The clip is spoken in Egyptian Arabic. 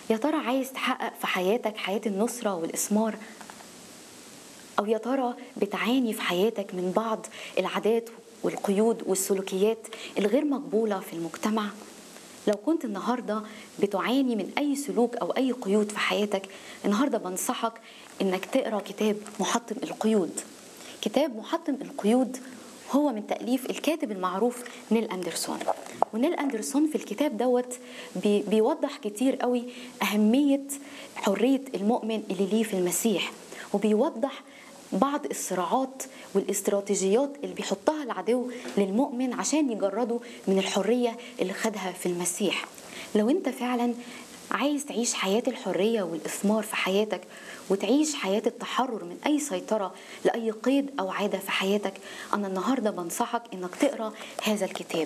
يا ترى عايز تحقق في حياتك حياة النصرة والإثمار أو يا ترى بتعاني في حياتك من بعض العادات والقيود والسلوكيات الغير مقبولة في المجتمع لو كنت النهاردة بتعاني من أي سلوك أو أي قيود في حياتك النهاردة بنصحك إنك تقرأ كتاب محطم القيود كتاب محطم القيود هو من تأليف الكاتب المعروف نيل أندرسون ونيل أندرسون في الكتاب دوت بي بيوضح كتير قوي أهمية حرية المؤمن اللي ليه في المسيح وبيوضح بعض الصراعات والاستراتيجيات اللي بيحطها العدو للمؤمن عشان يجرده من الحرية اللي خدها في المسيح لو انت فعلا عايز تعيش حياة الحرية والإثمار في حياتك وتعيش حياة التحرر من أي سيطرة لأي قيد أو عادة في حياتك أنا النهاردة بنصحك إنك تقرأ هذا الكتاب